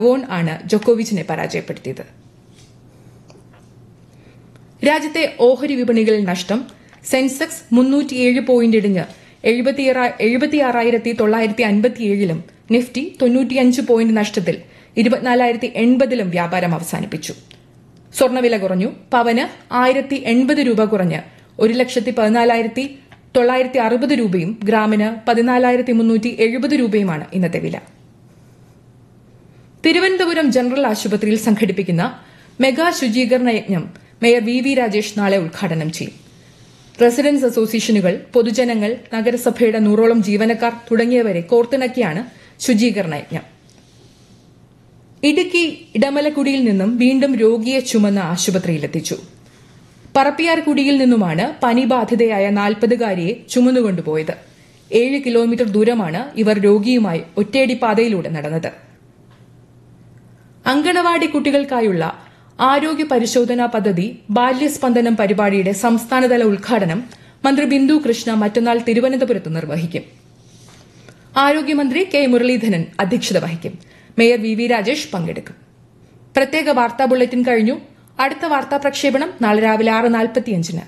von ആണ് ജോക്കോവിച്ചിനെ പരാജയപ്പെടുത്തിയത് രാജ്യത്തെ ഓഹരി വിപണികളിൽ നഷ്ടം സെൻസെക്സ് മുന്നൂറ്റിയേഴ് പോയിന്റ് ഇടിഞ്ഞ് എഴുപത്തിയാറായിരത്തി തൊള്ളായിരത്തി അൻപത്തിയേഴിലും നിഫ്റ്റി തൊണ്ണൂറ്റിയഞ്ച് പോയിന്റ് നഷ്ടത്തിൽ ഇരുപത്തിനാലായിരത്തി എൺപതിലും വ്യാപാരം അവസാനിപ്പിച്ചു സ്വർണ്ണവില കുറഞ്ഞു പവന് ആയിരത്തി എൺപത് രൂപ കുറഞ്ഞ് ഒരു ലക്ഷത്തി പതിനാലായിരത്തി തൊള്ളായിരത്തി അറുപത് രൂപയും ഗ്രാമിന് പതിനാലായിരത്തി മുന്നൂറ്റി എഴുപത് രൂപയുമാണ് ഇന്നത്തെ വില തിരുവനന്തപുരം ജനറൽ ആശുപത്രിയിൽ സംഘടിപ്പിക്കുന്ന മെഗാ ശുചീകരണ യജ്ഞം മേയർ വി വി രാജേഷ് നാളെ ഉദ്ഘാടനം ചെയ്യും റെസിഡൻസ് അസോസിയേഷനുകൾ പൊതുജനങ്ങൾ നഗരസഭയുടെ നൂറോളം ജീവനക്കാർ തുടങ്ങിയവരെ കോർത്തിണക്കിയാണ് ശുചീകരണ യജ്ഞം ഇടുക്കി ഇടമലക്കുടിയിൽ നിന്നും വീണ്ടും രോഗിയെ ചുമന്ന് ആശുപത്രിയിലെത്തിച്ചു പറപ്പിയാർകുടിയിൽ നിന്നുമാണ് പനി ബാധിതയായ നാൽപ്പതുകാരിയെ ചുമന്നുകൊണ്ടുപോയത് ഏഴ് കിലോമീറ്റർ ദൂരമാണ് ഇവർ രോഗിയുമായി ഒറ്റയടി പാതയിലൂടെ നടന്നത് അങ്കണവാടി കുട്ടികൾക്കായുള്ള ആരോഗ്യ പരിശോധനാ പദ്ധതി ബാല്യസ്പന്ദനം പരിപാടിയുടെ സംസ്ഥാനതല ഉദ്ഘാടനം മന്ത്രി ബിന്ദു കൃഷ്ണ മറ്റന്നാൾ തിരുവനന്തപുരത്ത് നിർവഹിക്കും ആരോഗ്യമന്ത്രി കെ മുരളീധരൻ അധ്യക്ഷത വഹിക്കും മേയർ വി വി രാജേഷ് പങ്കെടുക്കും പ്രത്യേക വാർത്താ ബുള്ളറ്റിൻ കഴിഞ്ഞു അടുത്ത വാർത്താ പ്രക്ഷേപണം നാളെ രാവിലെ ആറ് നാൽപ്പത്തിയഞ്ചിന്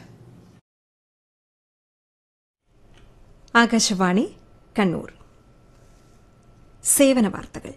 ആകാശവാണി കണ്ണൂർ സേവന വാർത്തകൾ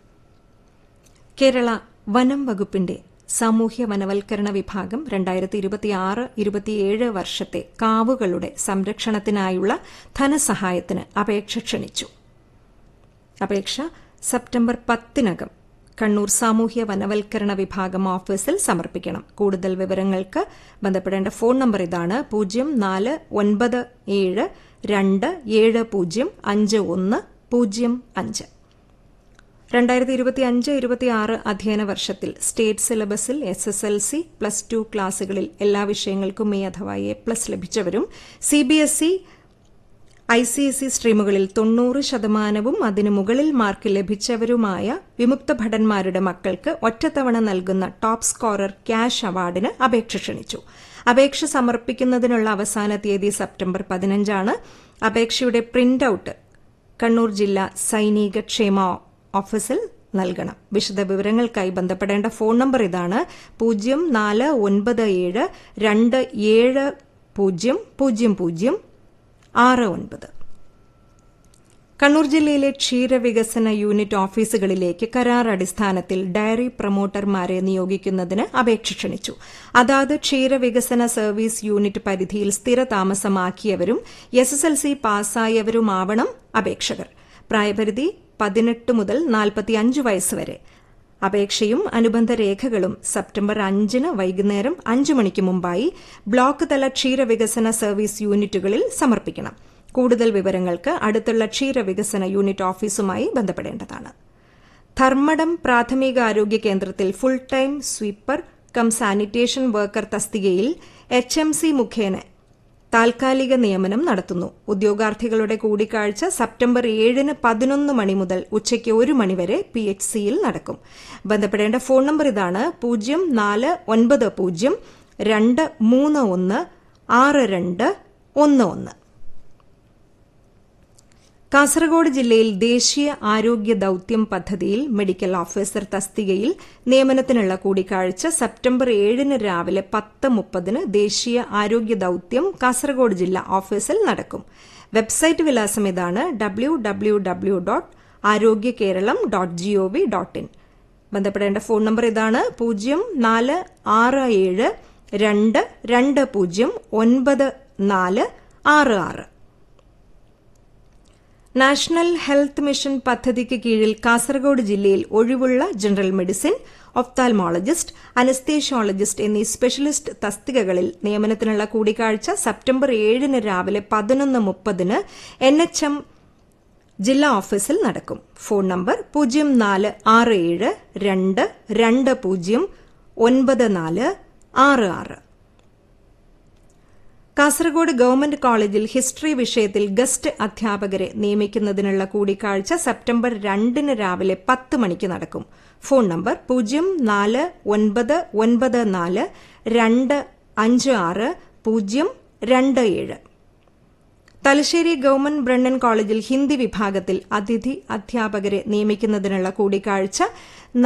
കേരള വനം വകുപ്പിന്റെ സാമൂഹ്യ വനവൽക്കരണ വിഭാഗം രണ്ടായിരത്തി ഇരുപത്തിയാറ് ഇരുപത്തിയേഴ് വർഷത്തെ കാവുകളുടെ സംരക്ഷണത്തിനായുള്ള ധനസഹായത്തിന് അപേക്ഷ ക്ഷണിച്ചു അപേക്ഷ സെപ്റ്റംബർ പത്തിനകം കണ്ണൂർ സാമൂഹ്യ വനവൽക്കരണ വിഭാഗം ഓഫീസിൽ സമർപ്പിക്കണം കൂടുതൽ വിവരങ്ങൾക്ക് ബന്ധപ്പെടേണ്ട ഫോൺ നമ്പർ ഇതാണ് പൂജ്യം നാല് ഒൻപത് ഏഴ് രണ്ട് ഏഴ് പൂജ്യം അഞ്ച് ഒന്ന് പൂജ്യം അഞ്ച് രണ്ടായിരത്തി ഇരുപത്തി അഞ്ച് ഇരുപത്തിയാറ് അധ്യയന വർഷത്തിൽ സ്റ്റേറ്റ് സിലബസിൽ S S L C plus two ക്ലാസുകളിൽ എല്ലാ വിഷയങ്ങൾക്കും എ അഥവാ എ പ്ലസ് ലഭിച്ചവരും C B S E I C S E സ്ട്രീമുകളിൽ തൊണ്ണൂറ് ശതമാനവും അതിനു മുകളിൽ മാർക്ക് ലഭിച്ചവരുമായ വിമുക്ത ഭടന്മാരുടെ മക്കൾക്ക് ഒറ്റത്തവണ നൽകുന്ന ടോപ്പ് സ്കോറർ ക്യാഷ് അവാർഡിന് അപേക്ഷ ക്ഷണിച്ചു അപേക്ഷ സമർപ്പിക്കുന്നതിനുള്ള അവസാന തീയതി സെപ്റ്റംബർ പതിനഞ്ചാണ് അപേക്ഷയുടെ പ്രിന്റ് ഔട്ട് കണ്ണൂർ ജില്ലാ സൈനിക ക്ഷേമ ഓഫീസിൽ നൽകണം വിശദ വിവരങ്ങൾക്കായി ബന്ധപ്പെടേണ്ട ഫോൺ നമ്പർ ഇതാണ് പൂജ്യം നാല് ഒൻപത് ഏഴ് രണ്ട് ഏഴ് പൂജ്യം പൂജ്യം പൂജ്യം ആറ് ഒൻപത് കണ്ണൂർ ജില്ലയിലെ ക്ഷീരവികസന യൂണിറ്റ് ഓഫീസുകളിലേക്ക് കരാർ അടിസ്ഥാനത്തിൽ ഡയറി പ്രൊമോട്ടർമാരെ നിയോഗിക്കുന്നതിന് അപേക്ഷ ക്ഷണിച്ചു അതാത് ക്ഷീരവികസന സർവീസ് യൂണിറ്റ് പരിധിയിൽ സ്ഥിര താമസമാക്കിയവരും എസ് എസ് എൽ സി പാസ്സായവരുമാവണം അപേക്ഷകർ പ്രായപരിധി പതിനെട്ട് മുതൽ നാൽപ്പത്തിയഞ്ച് വയസ്സ് വരെ അപേക്ഷയും അനുബന്ധ രേഖകളും സെപ്റ്റംബർ അഞ്ചിന് വൈകുന്നേരം അഞ്ചു മണിക്ക് മുമ്പായി ബ്ലോക്ക് തല ക്ഷീരവികസന സർവീസ് യൂണിറ്റുകളിൽ സമർപ്പിക്കണം കൂടുതൽ വിവരങ്ങൾക്ക് അടുത്തുള്ള ക്ഷീരവികസന യൂണിറ്റ് ഓഫീസുമായി ബന്ധപ്പെടേണ്ടതാണ് ധർമ്മടം പ്രാഥമികാരോഗ്യ കേന്ദ്രത്തിൽ full time sweeper cum sanitation worker തസ്തികയിൽ എച്ച് എം സി മുഖേന താൽക്കാലിക നിയമനം നടത്തുന്നു ഉദ്യോഗാർത്ഥികളുടെ കൂടിക്കാഴ്ച സെപ്റ്റംബർ ഏഴിന് പതിനൊന്ന് മണി മുതൽ ഉച്ചയ്ക്ക് ഒരു മണിവരെ പി എച്ച് സിയിൽ നടക്കും ബന്ധപ്പെടേണ്ട ഫോൺ നമ്പർ ഇതാണ് പൂജ്യം നാല് ഒൻപത് പൂജ്യം രണ്ട് മൂന്ന് ഒന്ന് ആറ് രണ്ട് ഒന്ന് ഒന്ന് കാസർഗോഡ് ജില്ലയിൽ ദേശീയ ആരോഗ്യ ദൌത്യം പദ്ധതിയിൽ മെഡിക്കൽ ഓഫീസർ തസ്തികയിൽ നിയമനത്തിനുള്ള കൂടിക്കാഴ്ച സെപ്റ്റംബർ ഏഴിന് രാവിലെ പത്ത് മുപ്പതിന് ദേശീയ ആരോഗ്യ ദൌത്യം കാസർഗോഡ് ജില്ലാ ഓഫീസിൽ നടക്കും വെബ്സൈറ്റ് വിലാസം ഇതാണ് W W W dot Arogya Keralam dot gov dot in ബന്ധപ്പെടേണ്ട ഫോൺ നമ്പർ ഇതാണ് പൂജ്യം നാല് ആറ് ഏഴ് രണ്ട് രണ്ട് പൂജ്യം ഒൻപത് നാല് ആറ് ആറ് നാഷണൽ ഹെൽത്ത് മിഷൻ പദ്ധതിക്ക് കീഴിൽ കാസർഗോഡ് ജില്ലയിൽ ഒഴിവുള്ള ജനറൽ മെഡിസിൻ ഒഫ്താൽമോളജിസ്റ്റ് അനസ്തേഷ്യോളജിസ്റ്റ് എന്നീ സ്പെഷ്യലിസ്റ്റ് തസ്തികകളിൽ നിയമനത്തിനുള്ള കൂടിക്കാഴ്ച സെപ്റ്റംബർ ഏഴിന് രാവിലെ പതിനൊന്ന് മുപ്പതിന് എൻ എച്ച് എം ജില്ലാ ഓഫീസിൽ നടക്കും ഫോൺ നമ്പർ പൂജ്യം നാല് ആറ് ഏഴ് രണ്ട് രണ്ട് പൂജ്യം ഒൻപത് നാല് ആറ് ആറ് കാസർഗോഡ് ഗവൺമെന്റ് കോളേജിൽ ഹിസ്റ്ററി വിഷയത്തിൽ ഗസ്റ്റ് അധ്യാപകരെ നിയമിക്കുന്നതിനുള്ള കൂടിക്കാഴ്ച സെപ്റ്റംബർ രണ്ടിന് രാവിലെ പത്ത് മണിക്ക് നടക്കും ഫോൺ നമ്പർ പൂജ്യം നാല് ഒൻപത് ഒൻപത് നാല് രണ്ട് അഞ്ച് ആറ് പൂജ്യം രണ്ട് ഏഴ് തലശ്ശേരി ഗവൺമെന്റ് ബ്രണ്ണൻ കോളേജിൽ ഹിന്ദി വിഭാഗത്തിൽ അതിഥി അധ്യാപകരെ നിയമിക്കുന്നതിനുള്ള കൂടിക്കാഴ്ച